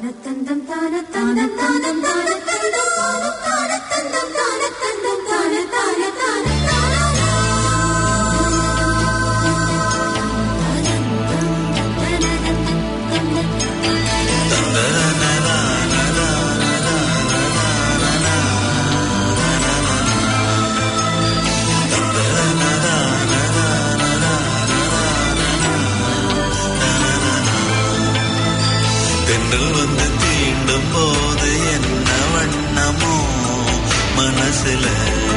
தென்றல் வந்து தீண்டும் போது என்ன வண்ணமோ மனசுல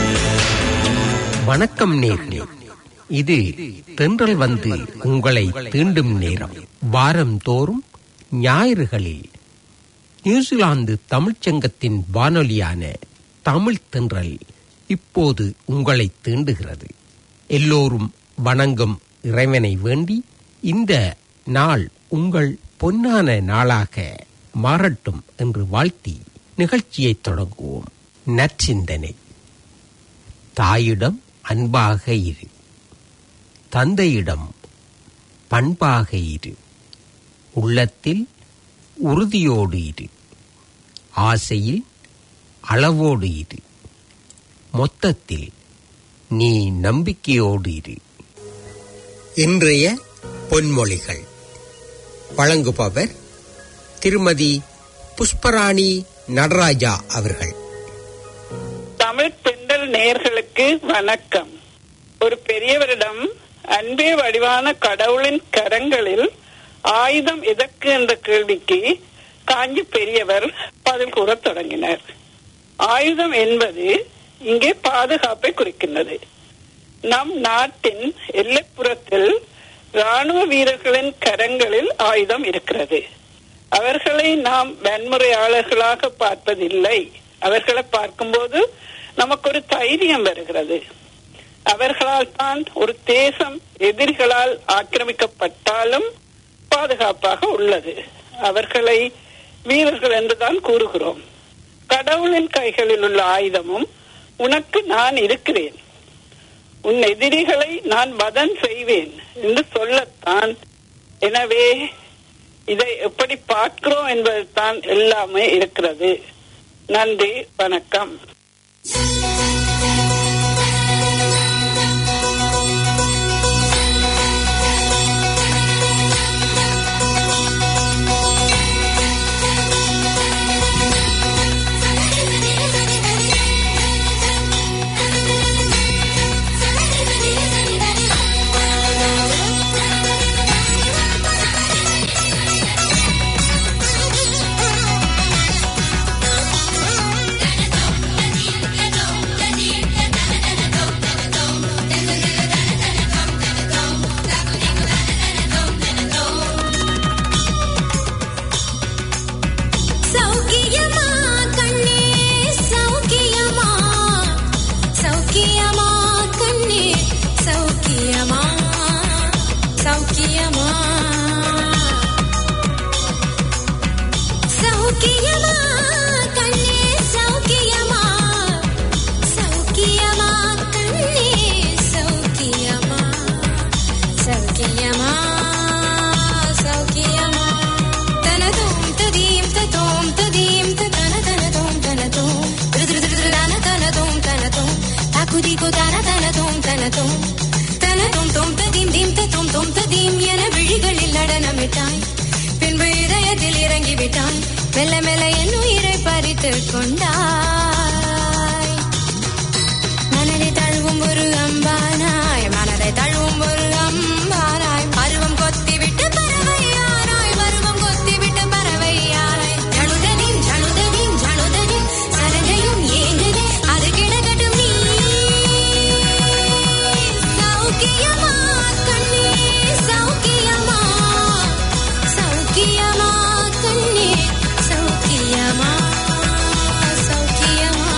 வணக்கம் நேர்களே இது தென்றல் வந்து உங்களை தீண்டும் நேரம் வாரந்தோறும் ஞாயிறுகளில் நியூசிலாந்து தமிழ்ச் சங்கத்தின் வானொலியான தமிழ் தென்றல் இப்போது உங்களை தீண்டுகிறது எல்லோரும் வணங்கும் இறைவனை வேண்டி இந்த நாள் உங்கள் பொன்னான நாளாக மாறட்டும் என்று வாழ்த்தி நிகழ்ச்சியை தொடங்குவோம் நற்சிந்தனை தாயிடம் அன்பாக இரு தந்தையிடம் பண்பாக இரு உள்ளத்தில் உறுதியோடு இரு ஆசையில் அளவோடு இரு மொத்தத்தில் நீ நம்பிக்கையோடு இரு இன்றைய பொன்மொழிகள் வழங்குபவர் திருமதி புஷ்பராணி நடராஜா அவர்கள் தமிழ் தென்றல் நேயர்களுக்கு வணக்கம் ஒரு பெரியவரிடம் அன்பே வடிவான கடவுளின் கரங்களில் ஆயுதம் எதற்கு என்ற கேள்விக்கு காஞ்சி பெரியவர் பதில் கூறத் தொடங்கினர் ஆயுதம் என்பது இங்கே பாதுகாப்பை குறிக்கின்றது நம் நாட்டின் எல்லைப்புறத்தில் ராணுவ வீரர்களின் கரங்களில் ஆயுதம் இருக்கிறது அவர்களை நாம் வன்முறையாளர்களாக பார்ப்பதில்லை அவர்களை பார்க்கும்போது நமக்கு ஒரு தைரியம் வருகிறது அவர்களால் தான் ஒரு தேசம் எதிரிகளால் ஆக்கிரமிக்கப்பட்டாலும் பாதுகாப்பாக உள்ளது அவர்களை வீரர்கள் என்றுதான் கூறுகிறோம் கடவுளின் கைகளில் உள்ள ஆயுதமும் உனக்கு நான் இருக்கிறேன் உன் எதிரிகளை நான் வதம் செய்வேன் என்று சொல்லத்தான் எனவே இதை எப்படி பார்க்கிறோம் என்பதுதான் எல்லாமே இருக்கிறது நன்றி வணக்கம் சௌக்கியமா கண்ணே சௌக்கியமா சௌக்கியமா கண்ணே சௌக்கியமா சௌக்கியமா சௌக்கியமா கண்ணே சௌக்கியமா சௌக்கியமா கண்ணே சௌக்கியமா சௌக்கியமா சௌக்கியமா தனதோம் ததீம் ததோம் ததீம் தன தனதோம் தனதோம் திரு திரு திரு தன தனதோம் தனதோம் தாக்குதிகோ தன தனதோம் தனதோம் தனதோம் தோம் ததீம் தீம் ததோம் தோம் ததீம் என விழிகளில் நடனமிட்டாய் பின்பு இதயத்தில் இறங்கி விட்டாய் மெல்ல மெல்ல என் உயிரை பறித்து கொண்டாய் மனதை தழுவும் ஒரு அம்பானாய் மனதை தழுவும் ஒரு அம்பானாய் பருவம் கொத்தி விட்டு பறவையானாய் பருவம் கொத்தி விட்டு பறவையானாய் ஜனுதனின் ஜனுதனின் ஜனுதனின் சரஞ்சையும் ஏங்குதே அது கிடக்கட்டும் நீ சௌக்கியமா கண்ணே சௌக்கியமா சௌக்கியமா கண்ணே சௌக்கியமா சௌக்கியமா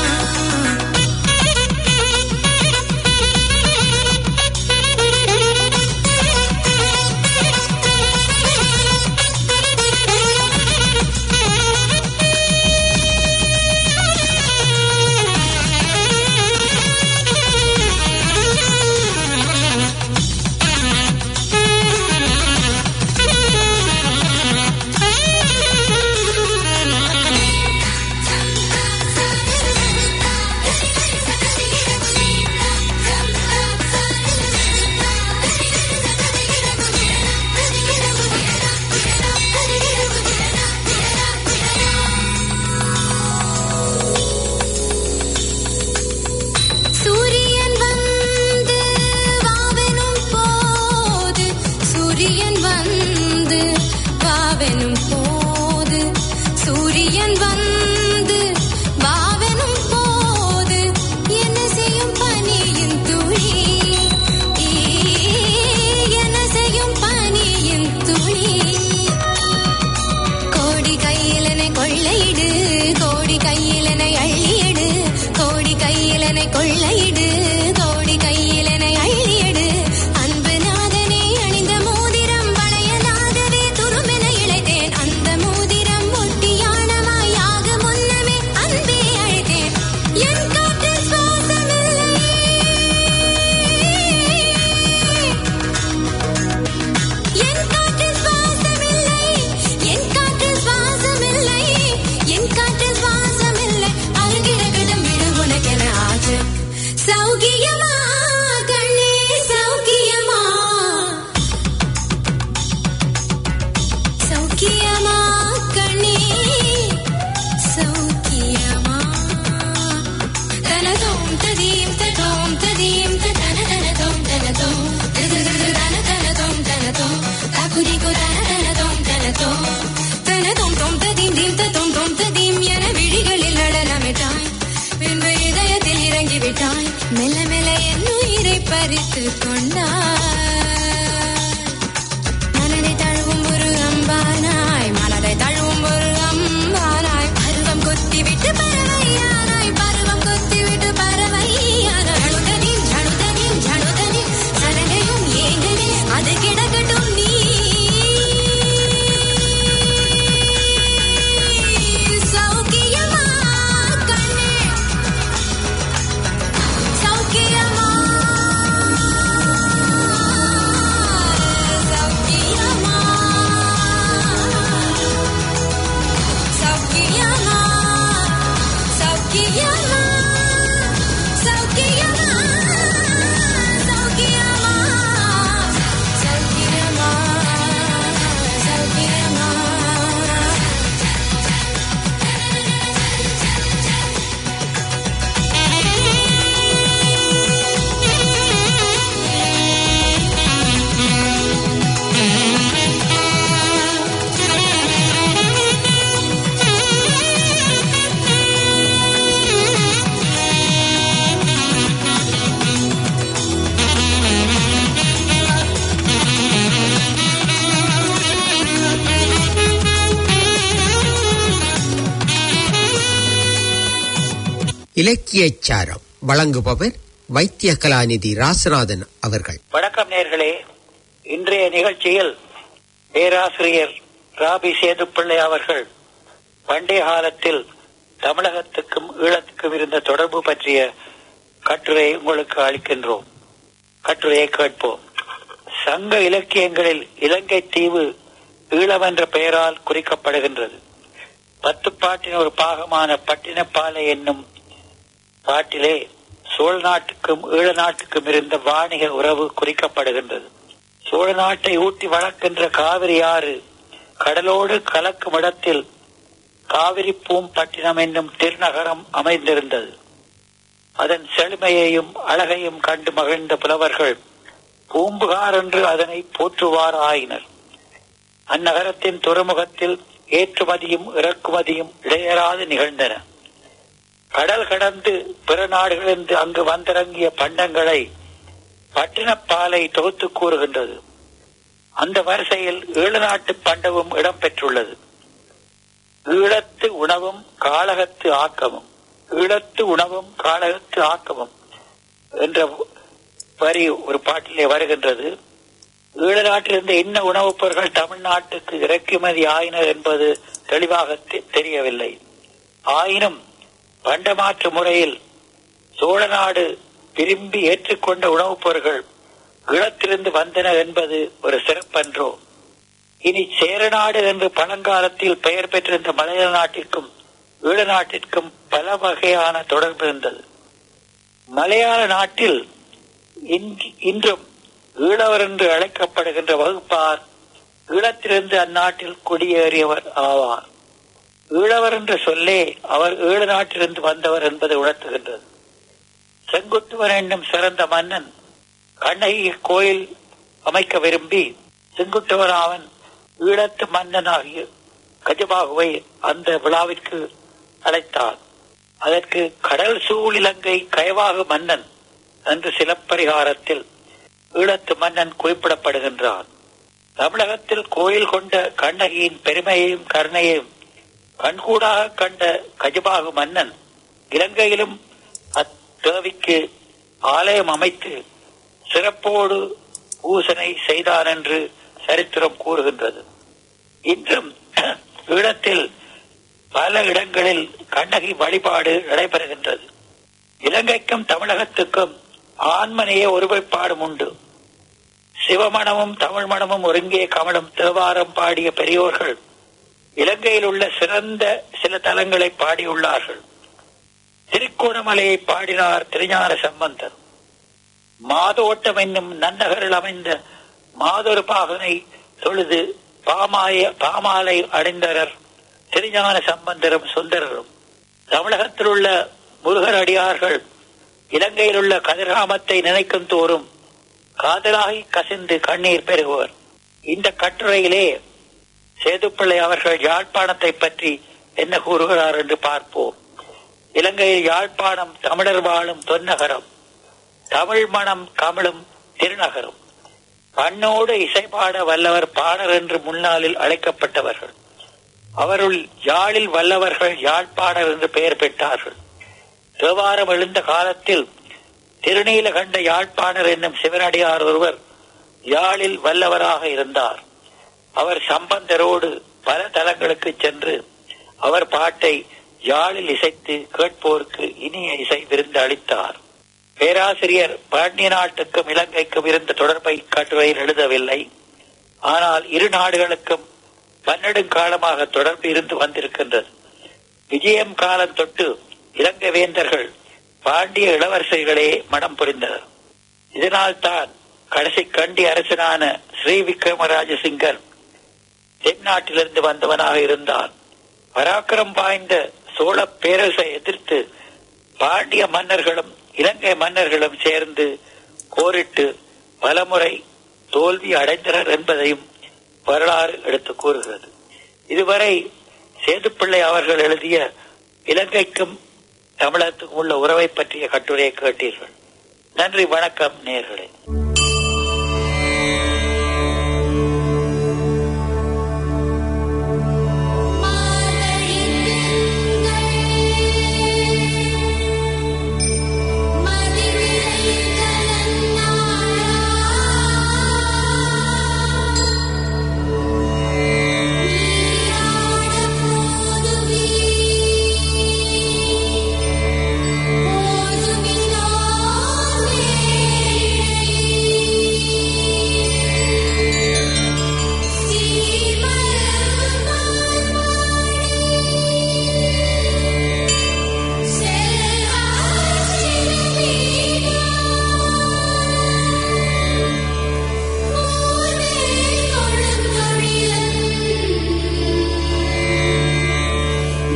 இலக்கியச் சாரம் வழங்குபவர் வைத்திய கலாநிதி ராசநாதன் அவர்கள் வணக்கம் நேர்களே இன்றைய நிகழ்ச்சியில் பேராசிரியர் ராபி சேதுப்பிள்ளை அவர்கள் பண்டைய காலத்தில் தமிழகத்துக்கும் ஈழத்துக்கும் இருந்த தொடர்பு பற்றிய கட்டுரையை உங்களுக்கு அளிக்கின்றோம் கட்டுரையை கேட்போம் சங்க இலக்கியங்களில் இலங்கை தீவு ஈழம் என்ற பெயரால் குறிக்கப்படுகின்றது பத்து பாட்டின் ஒரு பாகமான பட்டினப்பாலை என்னும் பாட்டிலே சோழ நாட்டுக்கும் ஈழ நாட்டுக்கும் இருந்த வாணிக உறவு குறிக்கப்படுகின்றது சோழ நாட்டை ஊட்டி வளர்க்கின்ற காவிரி ஆறு கடலோடு கலக்கும் இடத்தில் காவிரி பூம்பட்டினம் என்னும் திருநகரம் அமைந்திருந்தது அதன் செழுமையையும் அழகையும் கண்டு மகிழ்ந்த புலவர்கள் பூம்புகார் என்று அதனை போற்றுவார் ஆயினர் அந்நகரத்தின் துறைமுகத்தில் ஏற்றுமதியும் இறக்குமதியும் இடையறாது நிகழ்ந்தன கடல் கடந்து பிற நாடுகளிலிருந்து அங்கு வந்திறங்கிய பண்டங்களை பட்டினப்பாலை தொகுத்து கூறுகின்றது அந்த வரிசையில் ஈழ நாட்டு பண்டமும் இடம்பெற்றுள்ளது ஈழத்து உணவும் காளகத்து ஆக்கமும் ஈழத்து உணவும் காளகத்து ஆக்கமும் என்ற வரி ஒரு பாட்டிலே வருகின்றது ஈழ நாட்டிலிருந்து என்ன உணவுப் பொருட்கள் தமிழ்நாட்டுக்கு இறக்குமதி ஆயினர் என்பது தெளிவாக தெ- தெரியவில்லை ஆயினும் பண்டமாற்று முறையில் சோழ நாடு விரும்பி ஏற்றுக்கொண்ட உணவுப் பொருட்கள் ஈழத்திலிருந்து வந்தன என்பது ஒரு சிறப்பன்றோ இனி சேரநாடு என்று பழங்காலத்தில் பெயர் பெற்றிருந்த மலையாள நாட்டிற்கும் ஈழ நாட்டிற்கும் பல வகையான தொடர்பு இருந்தது மலையாள நாட்டில் இன்று- இன்றும் ஈழவர் என்று அழைக்கப்படுகின்ற வகுப்பார் ஈழத்திலிருந்து அந்நாட்டில் குடியேறியவர் ஆவார் ஈழவர் என்ற சொல்லே அவர் ஈழ நாட்டிலிருந்து வந்தவர் என்பதை உணர்த்துகின்றது செங்குட்டுவன் என்னும் சிறந்த மன்னன் கண்ணகி கோயில் அமைக்க விரும்பி செங்குட்டுவன் ஈழத்து மன்னனாகிய கஜபாகுவை அந்த விழாவிற்கு அழைத்தார் அதற்கு கடல் சூழ் இலங்கை கயவாகு மன்னன் என்று சிலப்பரிகாரத்தில் ஈழத்து மன்னன் குறிப்பிடப்படுகின்றான் தமிழகத்தில் கோயில் கொண்ட கண்ணகியின் பெருமையையும் கருணையையும் கண்கூடாக கண்ட கஜபாகு மன்னன் இலங்கையிலும் அத்தேவிக்கு ஆலயம் அமைத்து சிறப்போடு பூசனை செய்தான் என்று சரித்திரம் கூறுகின்றது இன்றும் ஈழத்தில் பல இடங்களில் கண்ணகி வழிபாடு நடைபெறுகின்றது இலங்கைக்கும் தமிழகத்துக்கும் ஆண்மனைய ஒருமைப்பாடும் உண்டு சிவமணமும் தமிழ் மணமும் ஒருங்கே கமலும் தேவாரம் பாடிய பெரியோர்கள் இலங்கையில் உள்ள சிறந்த சில தலங்களை பாடியுள்ளார்கள் திருக்கோணமலையை பாடினார் திருஞான சம்பந்தர் மாதோட்டம் என்னும் நன்னகரில் அமைந்த மாதொரு பாகனை தொழுது பாமாய பாமாலை அடைந்தனர் திருஞான சம்பந்தரும் சுந்தரரும் தமிழகத்தில் உள்ள முருகர் அடியார்கள் இலங்கையில் உள்ள கதிர்காமத்தை நினைக்கும் தோறும் காதலாகி கசிந்து கண்ணீர் பெறுவர் இந்த கட்டுரையிலே சேதுப்பிள்ளை அவர்கள் யாழ்ப்பாணத்தை பற்றி என்ன கூறுகிறார் என்று பார்ப்போம் இலங்கையில் யாழ்ப்பாணம் தமிழர் வாழும் தொன்னகரம் தமிழ் மணம் கமழும் திருநகரம் பண்ணோடு இசைப்பாட வல்லவர் பாடர் என்று முன்னாளில் அழைக்கப்பட்டவர்கள் அவருள் யாழில் வல்லவர்கள் யாழ்ப்பாணர் என்று பெயர் பெற்றார்கள் தேவாரம் எழுந்த காலத்தில் திருநீலகண்ட யாழ்ப்பாணர் என்னும் சிவனடியார் ஒருவர் யாழில் வல்லவராக இருந்தார் அவர் சம்பந்தரோடு பல தலங்களுக்கு சென்று அவர் பாட்டை யாழில் இசைத்து கேட்போருக்கு இனிய இசை விருந்து அளித்தார் பேராசிரியர் பாண்டிய நாட்டுக்கும் இலங்கைக்கும் இருந்த தொடர்பை கட்டுரையில் எழுதவில்லை ஆனால் இரு நாடுகளுக்கும் பன்னெடுங்காலமாக தொடர்பு இருந்து வந்திருக்கின்றது விஜயம் காலம் தொட்டு இலங்கை வேந்தர்கள் பாண்டிய இளவரசர்களே மனம் புரிந்தனர் இதனால் தான் கடைசி கண்டி அரசனான ஸ்ரீ விக்ரமராஜ சிங்கர் தென்னாட்டிலிருந்து வந்தவனாக இருந்தான் பராக்கிரம் வாய்ந்த சோழ பேரரசை எதிர்த்து பாண்டிய மன்னர்களும் இலங்கை மன்னர்களும் சேர்ந்து போரிட்டு பலமுறை தோல்வி அடைந்தனர் என்பதையும் வரலாறு எடுத்து கூறுகிறது இதுவரை சேதுப்பிள்ளை அவர்கள் எழுதிய இலங்கைக்கும் தமிழகத்துக்கும் உள்ள உறவை பற்றிய கட்டுரையை கேட்டீர்கள் நன்றி வணக்கம் நேர்களே மார்கழி திங்கள்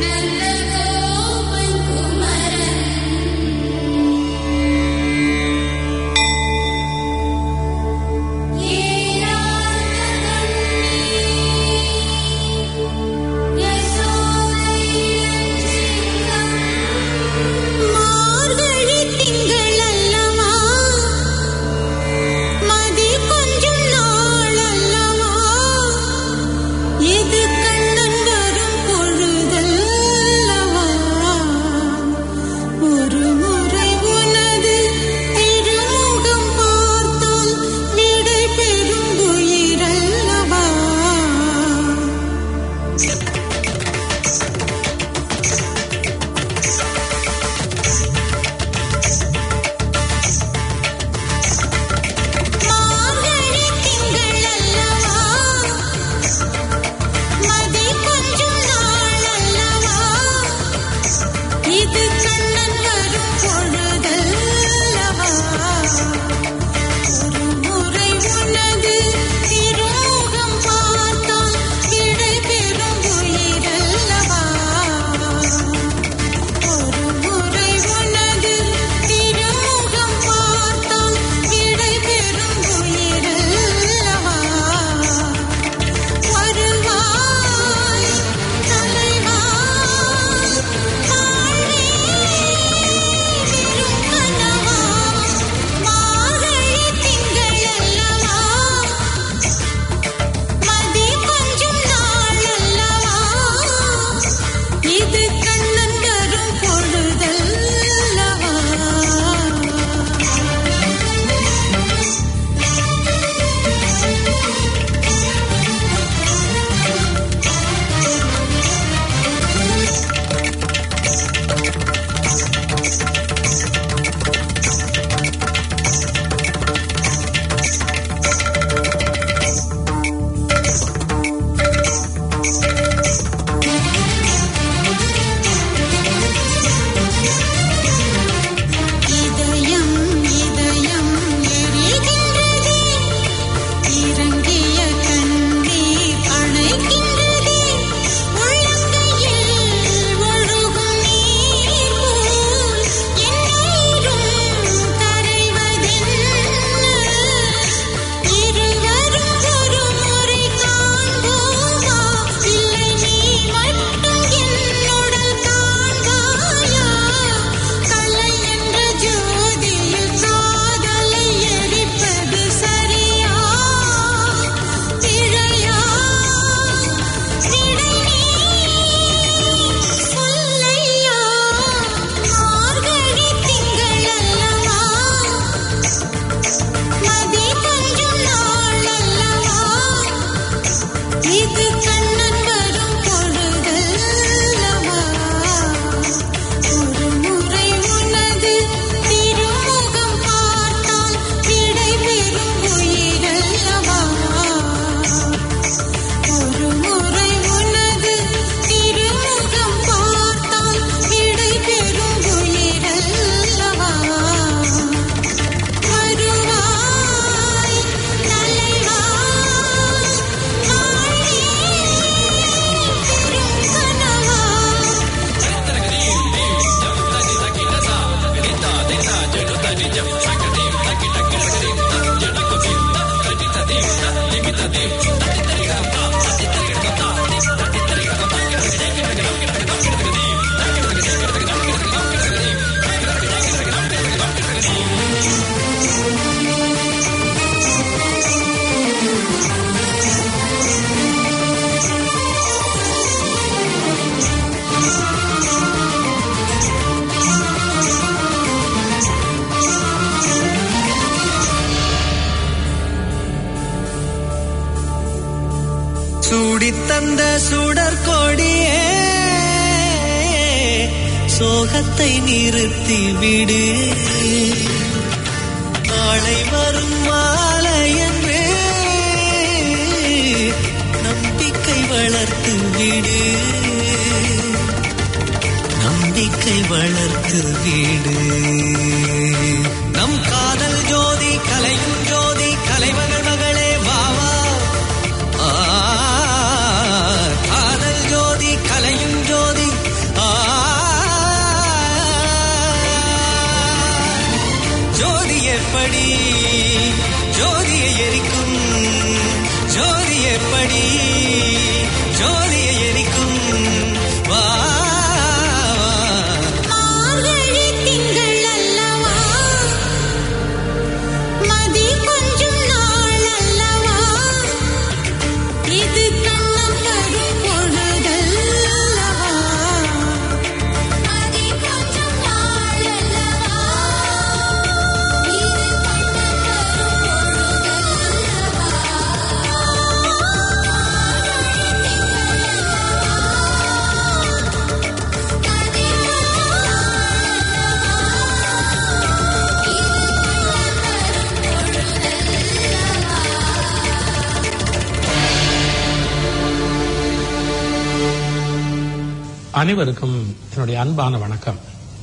மார்கழி திங்கள் அல்லவா மதி கொஞ்சம் நாள் அல்லவா இது கண்ணன் வரும் பொழுதல்லவா ஒரு முறை உனது திருமுகம் பார்த்தால் விடை பெறும் உயிரல்லவா மார்கழி திங்கள் அல்லவா மதி கொஞ்சம் நாள் அல்லவா இது கண்ணன் வரும் பொழுதல்லவா ஒரு முறை உனது திருமுகம் பார்த்தால் கிடை பெறும் உயிரல்லவா ஒரு முறை உனது திருமுகம் பார்த்தால் கிடை பெறும் உயிரல்லவா வருவாய் தலைவா வாழ்வே வெறும் கனவா மார்கழி திங்கள் அல்லவா மதி கொஞ்சம் நாள் அல்லவா இது கண்ணன் வரும் பொழுதல்லவா இதயம் இதயம் எரிகின்றதே இறங்கிய கண்ணீர் அணைக்கின்றதே உள்ளங்கையில் ஒழுகும் நீர் போல் என்னுயிரும் கரைவதென்ன இருவரும் ஒரு முறை காண்போமா இல்லை நீ மட்டும் என்னுடன் காண்பாயா கலை என்ற ஜோதியில் காதலை எரிப்பது சரியா பிழையா விடை நீ சொல்லையா மார்கழி திங்கள் அல்லவா மதி கொஞ்சம் நாள் அல்லவா இது கண்ணன் வரும் பொழுதல்லவா ஒரு முறை உனது திருமுகம் பார்த்தால் விடை பெறும் உயிரல்லவா ஒரு முறை உனது திருமுகம் பார்த்தால் விடை பெறும் உயிரல்லவா வருவாய் தலைவா வாழ்வே பெரும் கனவா சூடித்தந்த சுடர் கொடியே சோகத்தை நிறுத்தி விடு நாளை வரும் மாலை என்று நம்பிக்கை வளர்த்து விடு நம்பிக்கை வளர்த்து விடு நம் காதல் ஜோதி கலையும் ஜோதி கலைமகள் மகளே வா வா ஆ, காதல் ஜோதி கலையும் ஜோதி எப்படி ஜோதியை எரிக்கும் ஜோதி எப்படி ஜோதியை எரிக்கும் வா வா. மார்கழி திங்கள் அல்லவா மதி கொஞ்சம் நாள் அல்லவா இது கண்ணம் தரும் பொழுதல்லவா மதி கொஞ்சம் நாள் அல்லவா இது கண்ணம் அனைவருக்கும் என்னுடைய அன்பான வணக்கம்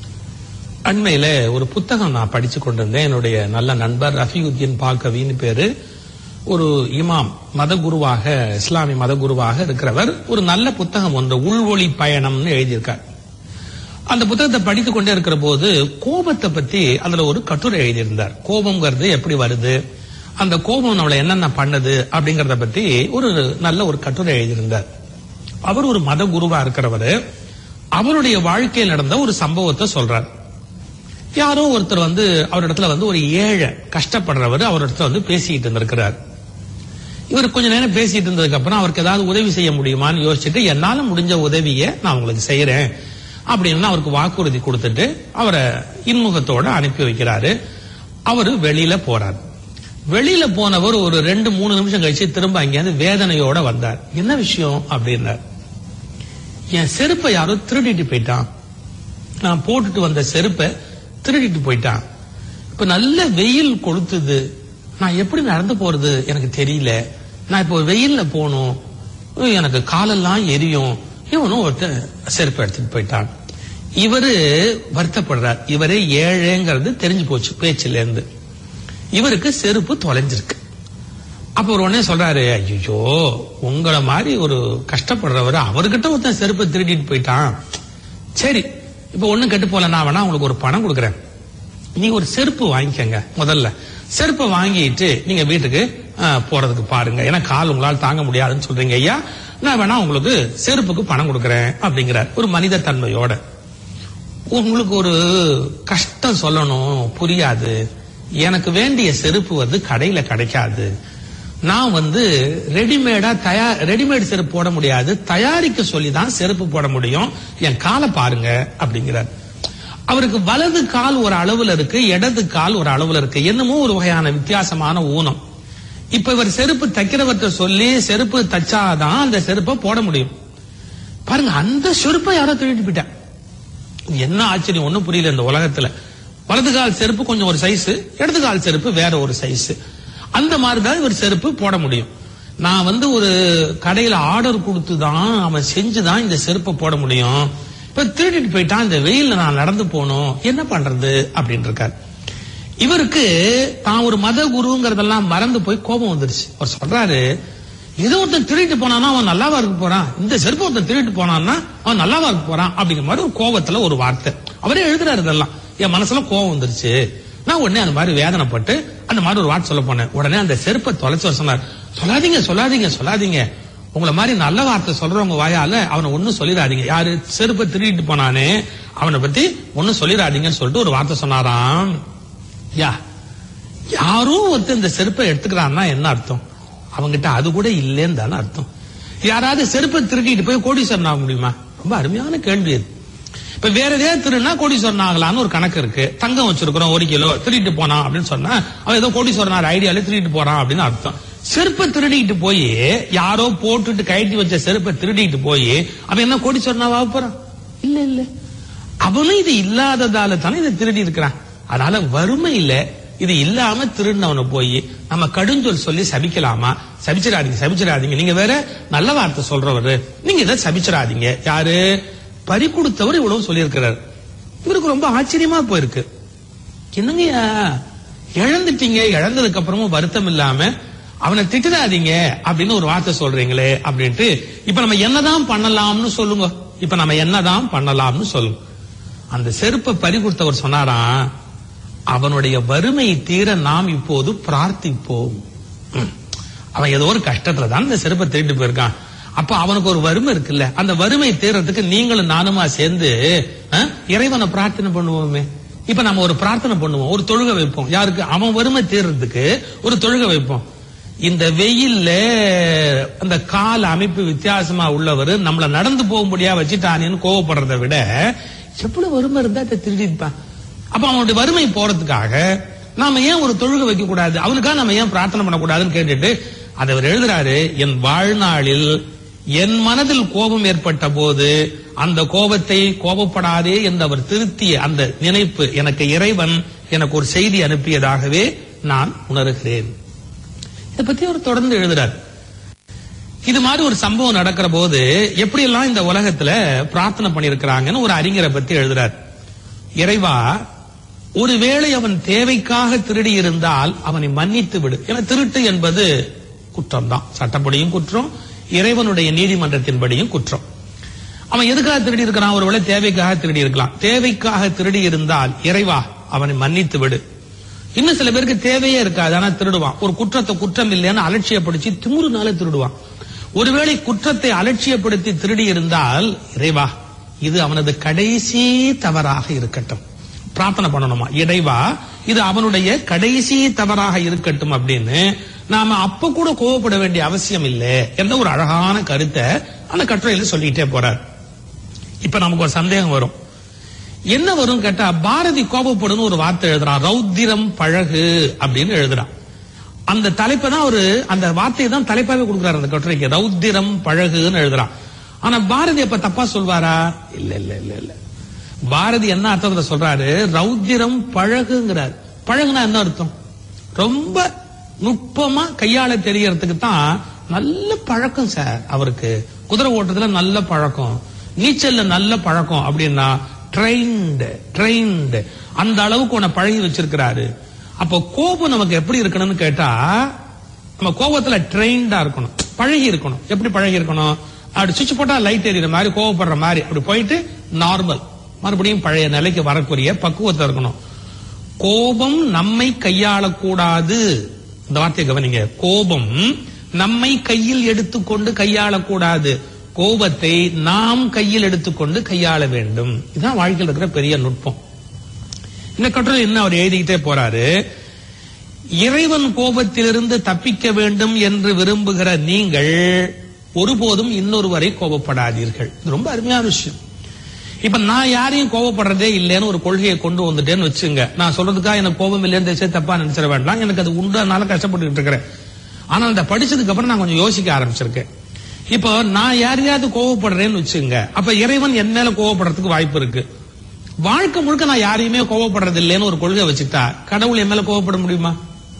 அண்மையில ஒரு புத்தகம் நான் படிச்சு கொண்டிருந்தேன் என்னுடைய நல்ல நண்பர் ரஃபியுத்தீன் பாக்கவின்னு பேரு ஒரு இமாம் மத குருவாக இஸ்லாமிய மத குருவாக இருக்கிறவர் ஒரு நல்ல புத்தகம் ஒன்று உள்வொளி பயணம்னு எழுதியிருக்கார் அந்த புத்தகத்தை படித்துக் கொண்டே இருக்கிற போது கோபத்தை பத்தி அதுல ஒரு கட்டுரை எழுதியிருந்தார் கோபம்ங்கிறது எப்படி வருது அந்த கோபம் நம்மளை என்னென்ன பண்ணுது அப்படிங்கறத பத்தி ஒரு நல்ல ஒரு கட்டுரை எழுதியிருந்தார் அவர் ஒரு மத குருவா இருக்கிறவர் அவருடைய வாழ்க்கையில் நடந்த ஒரு சம்பவத்தை சொல்றார் யாரோ ஒருத்தர் வந்து அவரிடத்துல வந்து ஒரு ஏழை கஷ்டப்படுறவர் அவரிடத்துல வந்து பேசிட்டு இருந்திருக்கிறார் இவர் கொஞ்ச நேரம் பேசிட்டு இருந்ததுக்கு அப்புறம் அவருக்கு ஏதாவது உதவி செய்ய முடியுமான்னு யோசிச்சுட்டு என்னால முடிஞ்ச உதவியை நான் உங்களுக்கு செய்யறேன் அப்படின்னு அவருக்கு வாக்குறுதி கொடுத்துட்டு அவரை இன்முகத்தோட அனுப்பி வைக்கிறாரு அவரு வெளியில போறார் வெளியில போனவர் ஒரு ரெண்டு மூணு நிமிஷம் கழிச்சு திரும்ப அங்கேருந்து வேதனையோட வந்தார் என்ன விஷயம் அப்படின்னார் என் செருப்பை யாரோ திருடிட்டு போயிட்டான் நான் போட்டுட்டு வந்த செருப்பை திருடிட்டு போயிட்டான் இப்ப நல்ல வெயில் கொளுத்துது நான் எப்படி நடந்து போறது எனக்கு தெரியல நான் இப்போ வெயில்ல போகணும் உம், எனக்கு காலெல்லாம் எரியும் இவனும் ஒருத்தன் செருப்பு எடுத்துட்டு போயிட்டான் இவரு வருத்தப்படுறார் இவரே ஏழைங்கிறது தெரிஞ்சு போச்சு பேச்சுல இருந்து இவருக்கு செருப்பு தொலைஞ்சிருக்கு அப்ப ஒரு உடனே சொல்றாரு ஐயோ உங்களை மாதிரி ஒரு கஷ்டப்படுறவர் அவர்கிட்ட ஒருத்தன் செருப்பை திருடிட்டு போயிட்டான் சரி இப்ப ஒண்ணும் கெட்டு போல நான் வேணா உங்களுக்கு ஒரு பணம் கொடுக்குறேன் நீங்க ஒரு செருப்பு வாங்கிக்கங்க முதல்ல செருப்பை வாங்கிட்டு நீங்க வீட்டுக்கு அஹ், போறதுக்கு பாருங்க ஏன்னா கால் உங்களால் தாங்க முடியாதுன்னு சொல்றீங்க ஐயா நான் வேணா உங்களுக்கு செருப்புக்கு பணம் கொடுக்குறேன் அப்படிங்கிறார் ஒரு மனித தன்மையோட உங்களுக்கு ஒரு கஷ்டம் சொல்லணும் புரியாது எனக்கு வேண்டிய செருப்பு வந்து கடையில கிடைக்காது நான் வந்து ரெடிமேடா தயார் ரெடிமேட் செருப்பு போட முடியாது தயாரிக்க சொல்லி தான் செருப்பு போட முடியும் என் காலை பாருங்க அப்படிங்கிறார் அவருக்கு வலது கால் ஒரு அளவுல இருக்கு இடது கால் ஒரு அளவுல இருக்கு என்னமோ ஒரு வகையான வித்தியாசமான ஊனம் இப்ப இவர் செருப்பு தைக்கிறவர்கிட்ட சொல்லி செருப்பு தச்சாதான் அந்த செருப்பை போட முடியும் பாருங்க அந்த செருப்பை யாரோ திருடிட்டு போயிட்டான் என்ன ஆச்சரியம் ஒண்ணும் புரியல இந்த உலகத்துல வலது கால் செருப்பு கொஞ்சம் ஒரு சைஸ் இடது கால் செருப்பு வேற ஒரு சைஸ் அந்த மாதிரி தான் இவர் செருப்பு போட முடியும் நான் வந்து ஒரு கடையில ஆர்டர் கொடுத்து தான் அவன் செஞ்சு தான் இந்த செருப்பை போட முடியும் இப்ப திருடிட்டு போயிட்டான் இந்த வெயில்ல நான் நடந்து போகணும் என்ன பண்றது அப்படின்னு இருக்காரு இவருக்கு தான் ஒரு மத குருங்கிறதெல்லாம் மறந்து போய் கோபம் வந்துருச்சு அவர் சொல்றாரு ஏதோ ஒருத்தன் திருடிட்டு போனானா அவன் நல்லாவா இருக்க போறான் இந்த செருப்பு ஒருத்தன் திருடிட்டு போனான்னா அவன் நல்லாவா இருக்க போறான் அப்படிங்கிற மாதிரி ஒரு கோபத்துல ஒரு வார்த்தை அவரே எழுதுறாரு இதெல்லாம் என் மனசுல கோபம் வந்துருச்சு நான் உடனே அந்த மாதிரி வேதனைப்பட்டு அந்த மாதிரி ஒரு வார்த்தை சொல்ல போனேன் உடனே அந்த செருப்பை தொலைச்சு வர சொன்னார் சொல்லாதீங்க சொல்லாதீங்க சொல்லாதீங்க உங்களை மாதிரி நல்ல வார்த்தை சொல்றவங்க வாயால அவனை ஒண்ணும் சொல்லிடாதீங்க யாரு செருப்பை திருடிட்டு போனானே அவனை பத்தி ஒண்ணும் சொல்லிடாதீங்கன்னு சொல்லிட்டு ஒரு வார்த்தை சொன்னாராம் யா யாரோ ஒருத்தன் இந்த செருப்பை எடுத்துக்கிறான்னா என்ன அர்த்தம் அவங்கிட்ட அது கூட இல்லைன்னு தானே அர்த்தம் யாராவது செருப்பை திருடிட்டு போய் கோடீஸ்வரன் ஆக முடியுமா ரொம்ப அருமையான கேள்வி இது இப்ப வேற எதையாவது திருடினா கோடீஸ்வரன் ஆகலாம்னு ஒரு கணக்கு இருக்கு தங்கம் வச்சிருக்கிறோம் ஒரு கிலோ திருடிட்டு போனான் அப்படின்னு சொன்னா அவன் ஏதோ கோடீஸ்வரன் ஐடியால திருடிட்டு போறான் அப்படின்னு அர்த்தம் செருப்பை திருடிட்டு போய் யாரோ போட்டுட்டு கழட்டி வச்ச செருப்பை திருடிட்டு போய் அவன் என்ன கோடீஸ்வரனாவா போறான் இல்ல இல்ல அவனும் இது இல்லாததால தானே இதை திருடி இருக்கிறான் அதனால வறுமை இல்ல இது இல்லாம திருடினவனை போய் நம்ம கடுஞ்சொல் சொல்லி சபிக்கலாமா சபிச்சிடாதீங்க சபிச்சிடாதீங்க நீங்க வேற நல்ல வார்த்தை சொல்றவரு நீங்க இதை சபிச்சிடாதீங்க யாரு பறி கொடுத்தவர் இவ்வளவு சொல்லியிருக்கிறார் இவருக்கு ரொம்ப ஆச்சரியமா போயிருக்கு என்னங்கய்யா இழந்துட்டீங்க இழந்ததுக்கு அப்புறமும் வருத்தம் இல்லாம அவனை திட்டுறாதீங்க அப்படின்னு ஒரு வார்த்தை சொல்றீங்களே அப்படின்ட்டு இப்ப நம்ம என்னதான் பண்ணலாம்னு சொல்லுங்க இப்ப நம்ம என்னதான் பண்ணலாம்னு சொல்லுங்க அந்த செருப்பை பறி கொடுத்தவர் சொன்னாராம் அவனுடைய வறுமை தீர நாம் இப்போது பிரார்த்திப்போம் ம். அவன் ஏதோ ஒரு கஷ்டத்துல தான் இந்த செருப்பை திருட்டு போயிருக்கான் அப்ப அவனுக்கு ஒரு வறுமை இருக்குல்ல அந்த வறுமை தீர்றதுக்கு நீங்களும் நானுமா சேர்ந்து அஹ், இறைவனை பிரார்த்தனை பண்ணுவோமே இப்ப நம்ம ஒரு பிரார்த்தனை பண்ணுவோம் ஒரு தொழுகை வைப்போம் யாருக்கு அவன் வறுமை தீர்றதுக்கு ஒரு தொழுகை வைப்போம் இந்த வெயில்ல அந்த கால் அமைப்பு வித்தியாசமா உள்ளவர் நம்மள நடந்து போக முடியா வச்சுட்டானேன்னு கோவப்படுறதை விட எவ்வளவு வறுமை இருந்தா அதை திருடிப்பான் அப்ப அவனுடைய வறுமை போறதுக்காக நாம ஏன் ஒரு தொழுகை வைக்க கூடாது அவனுக்காக நம்ம ஏன் பிரார்த்தனை பண்ணக்கூடாதுன்னு கேட்டுட்டு அதை அவர் எழுதுறாரு என் வாழ்நாளில் என் மனதில் கோபம் ஏற்பட்ட போது அந்த கோபத்தை கோபப்படாதே என்று அவர் திருத்திய அந்த நினைப்பு எனக்கு இறைவன் எனக்கு ஒரு செய்தி அனுப்பியதாகவே நான் உணர்கிறேன் இதை பத்தி அவர் தொடர்ந்து எழுதுறார் இது மாதிரி ஒரு சம்பவம் நடக்கிற போது எப்படி எல்லாம் இந்த உலகத்துல பிரார்த்தனை பண்ணிருக்கிறாங்கன்னு ஒரு அறிஞரை பத்தி எழுதுறார் இறைவா ஒருவேளை அவன் தேவைக்காக திருடி இருந்தால் அவனை மன்னித்து விடு ஏன்னா திருட்டு என்பது குற்றம் தான் சட்டப்படியும் குற்றம் இறைவனுடைய நீதிமன்றத்தின்படியும் குற்றம் அவன் எதுக்காக திருடி இருக்கிறான் ஒருவேளை தேவைக்காக திருடி இருக்கலாம் தேவைக்காக திருடி இருந்தால் இறைவா அவனை மன்னித்து விடு இன்னும் சில பேருக்கு தேவையே இருக்காது ஆனா திருடுவான் ஒரு குற்றத்தை குற்றம் இல்லைன்னு அலட்சியப்படுத்தி திமுறுனால திருடுவான் ஒருவேளை குற்றத்தை அலட்சியப்படுத்தி திருடி இருந்தால் இறைவா இது அவனது கடைசி தவறாக இருக்கட்டும் பிரார்த்தனை பண்ணணுமா இறைவா இது அவனுடைய கடைசி தவறாக இருக்கட்டும் அப்படின்னு நாம அப்ப கூட கோவப்பட வேண்டிய அவசியம் இல்லை என்ற ஒரு அழகான கருத்தை அந்த கட்டுரையில சொல்லிட்டே போறார் இப்ப நமக்கு ஒரு சந்தேகம் வரும் என்ன வரும் கேட்டா பாரதி கோபப்படுன்னு ஒரு வார்த்தை எழுதுறான் ரௌத்திரம் பழகு அப்படின்னு எழுதுறான் அந்த தலைப்பை தான் ஒரு அந்த வார்த்தையை தான் தலைப்பாவே கொடுக்குறாரு அந்த கட்டுரைக்கு ரௌத்திரம் பழகுன்னு எழுதுறான் ஆனா பாரதி அப்ப தப்பா சொல்வாரா இல்ல இல்ல இல்ல இல்ல பாரதி என்ன அர்த்தத்துல சொல்றாரு ரௌத்திரம் பழகுங்கிறார் பழகுனா என்ன அர்த்தம் ரொம்ப நுட்பமா கையாள தெரியறதுக்கு தான் நல்ல பழக்கம் சார் அவருக்கு குதிரை ஓட்டத்துல நல்ல பழக்கம் நீச்சல்ல நல்ல பழக்கம் அப்படின்னா ட்ரெயின்டு ட்ரெயின்டு அந்த அளவுக்கு உன்னை பழகி வச்சிருக்கிறாரு அப்ப கோபம் நமக்கு எப்படி இருக்கணும்னு கேட்டா நம்ம கோபத்துல ட்ரெயின்டா இருக்கணும் பழகி இருக்கணும் எப்படி பழகி இருக்கணும் அப்படி சுவிட்ச் போட்டா லைட் எரியுற மாதிரி கோவப்படுற மாதிரி அப்படி போயிட்டு நார்மல் மறுபடியும் பழைய நிலைக்கு வரக்கூடிய பக்குவத்தை இருக்கணும் கோபம் நம்மை கையாளக்கூடாது இந்த வார்த்தையை கவனிங்க கோபம் நம்மை கையில் எடுத்துக்கொண்டு கையாளக்கூடாது கோபத்தை நாம் கையில் எடுத்துக்கொண்டு கையாள வேண்டும் இதுதான் வாழ்க்கையில் இருக்கிற பெரிய நுட்பம் இந்த கட்டுரை என்ன அவர் எழுதிக்கிட்டே போறாரு இறைவன் கோபத்திலிருந்து தப்பிக்க வேண்டும் என்று விரும்புகிற நீங்கள் ஒருபோதும் இன்னொருவரை கோபப்படாதீர்கள் இது ரொம்ப அருமையான விஷயம் இப்ப நான் யாரையும் கோபப்படுறதே இல்லைன்னு ஒரு கொள்கையை கொண்டு வந்துட்டேன்னு வச்சுங்க நான் சொல்றதுக்காக எனக்கு கோபம் இல்லைன்னு தயவு செய்து தப்பா நினைச்சிட வேண்டாம் எனக்கு அது உண்டானால கஷ்டப்பட்டுக்கிட்டு இருக்கிறேன் ஆனா அந்த படிச்சதுக்கு அப்புறம் நான் கொஞ்சம் யோசிக்க ஆரம்பிச்சிருக்கேன் இப்போ நான் யாரையாவது கோவப்படுறேன்னு வச்சுங்க அப்ப இறைவன் என் மேல கோவப்படுறதுக்கு வாய்ப்பு இருக்கு வாழ்க்கை முழுக்க நான் யாரையுமே கோவப்படுறது இல்லைன்னு ஒரு கொள்கை வச்சுட்டா கடவுள் என் மேல கோவப்பட முடியுமா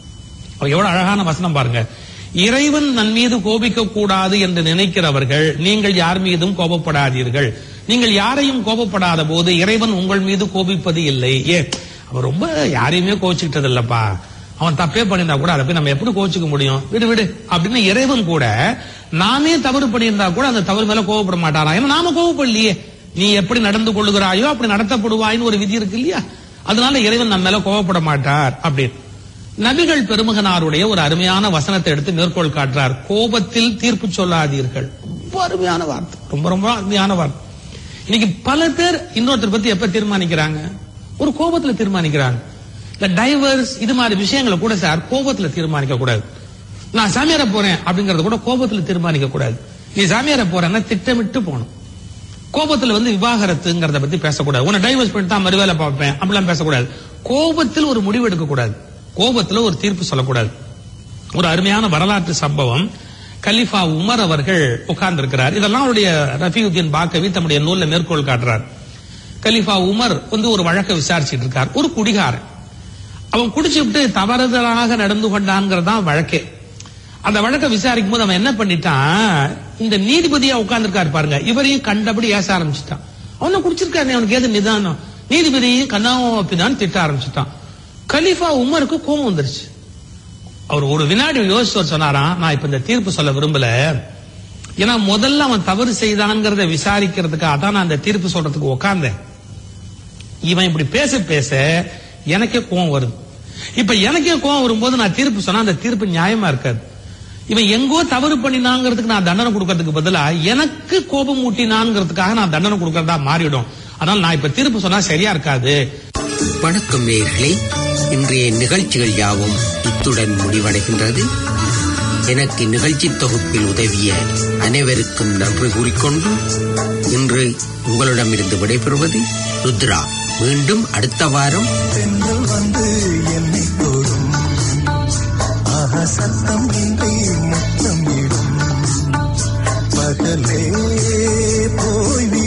அவர் எவ்வளவு அழகான வசனம் பாருங்க இறைவன் நன் மீது கோபிக்க கூடாது என்று நினைக்கிறவர்கள் நீங்கள் யார் மீதும் கோபப்படாதீர்கள் நீங்கள் யாரையும் கோபப்படாத போது இறைவன் உங்கள் மீது கோபிப்பது இல்லை ஏன் அவன் ரொம்ப யாரையுமே கோச்சுக்கிட்டது இல்லப்பா அவன் தப்பே பண்ணியிருந்தா கூட அதை போய் நம்ம எப்படி கோச்சுக்க முடியும் விடு விடு அப்படின்னு இறைவன் கூட நானே தவறு பண்ணியிருந்தா கூட அந்த தவறு மேல கோவப்பட மாட்டாரா ஏன்னா நாம கோவப்படலையே நீ எப்படி நடந்து கொள்ளுகிறாயோ அப்படி நடத்தப்படுவாயின்னு ஒரு விதி இருக்கு இல்லையா அதனால இறைவன் நம்ம மேல கோவப்பட மாட்டார் அப்படின்னு நபிகள் பெருமகனாருடைய ஒரு அருமையான வசனத்தை எடுத்து மேற்கோள் காட்டுறார் கோபத்தில் தீர்ப்பு சொல்லாதீர்கள் ரொம்ப அருமையான வார்த்தை ரொம்ப ரொம்ப அருமையான வார்த்தை இன்னைக்கு பல பேர் இன்னொருத்தர் பத்தி எப்ப தீர்மானிக்கிறாங்க ஒரு கோபத்துல தீர்மானிக்கிறாங்க இந்த டைவர்ஸ் இது மாதிரி விஷயங்களை கூட சார் கோபத்துல தீர்மானிக்க கூடாது நான் சாமியார போறேன் அப்படிங்கறத கூட கோபத்துல தீர்மானிக்க கூடாது நீ சாமியார போறேன்னா திட்டமிட்டு போகணும் கோபத்துல வந்து விவாகரத்துங்கிறத பத்தி பேசக்கூடாது உன்னை டைவர்ஸ் பண்ணிட்டு தான் மறுவேலை பார்ப்பேன் அப்படிலாம் பேசக்கூடாது கோபத்தில் ஒரு முடிவு எடுக்க கூடாது கோபத்துல ஒரு தீர்ப்பு சொல்லக்கூடாது ஒரு அருமையான வரலாற்று சம்பவம் கலிஃபா உமர் அவர்கள் உட்கார்ந்து இருக்கிறார் இதெல்லாம் அவருடைய ரஃபீவுদ্দিন பாக்கவி தம்முடைய நூல்ல மேற்கோள் காட்டுறார் கலிஃபா உமர் வந்து ஒரு வழக்கை விசாரிச்சிட்டு இருக்கார் ஒரு குடிகாரன் அவன் குடிச்சுட்டு தவறுதலாக நடந்து கொண்டான்ங்கிறதான் வழக்கே அந்த வழக்கை விசாரிக்கும் போது அவன் என்ன பண்ணிட்டான் இந்த நீதிபதியா உட்கார்ந்துருக்காரு பாருங்க இவரையும் கண்டபடி ஏச ஆரம்பிச்சுட்டான் அவன குடிச்சிருக்காரு அவனுக்கு ஏது நிதானம் நீதிபதியையும் கண்ணாவும் அப்படிதான் திட்ட ஆரம்பிச்சுட்டான் கலீஃபா உமருக்கு கோபம் வந்துருச்சு அவர் ஒரு வினாடி யோசிச்சு சொன்னாராம் நான் இப்ப இந்த தீர்ப்பு சொல்ல விரும்பல ஏன்னா முதல்ல அவன் தவறு செய்தான்ங்கிறத விசாரிக்கிறதுக்காக தான் நான் அந்த தீர்ப்பு சொல்றதுக்கு உட்கார்ந்தேன் இவன் இப்படி பேச பேச எனக்கே கோவம் வருது இப்ப எனக்கே கோவம் வரும்போது நான் தீர்ப்பு சொன்னா அந்த தீர்ப்பு நியாயமா இருக்காது இவன் எங்கோ தவறு பண்ணினாங்கிறதுக்கு நான் தண்டனை கொடுக்கறதுக்கு பதிலா எனக்கு கோபம் ஊட்டினாங்கிறதுக்காக நான் தண்டனை கொடுக்கறதா மாறிடும் அதனால நான் இப்ப தீர்ப்பு சொன்னா சரியா இருக்காது வணக்கம் நேயர்களே இன்றைய நிகழ்ச்சிகள் யாவும் இத்துடன் முடிவடைகின்றது எனக்கு நிகழ்ச்சி தொகுப்பில் உதவிய அனைவருக்கும் நன்றி கூறிக்கொண்டு இன்று உங்களிடமிருந்து விடைபெறுவது ருத்ரா மீண்டும் அடுத்த வாரம் தென்றல் வந்து என்னை தொடும் ஆஹா சத்தம் இன்றி முத்தம் இடும் பகலே போய்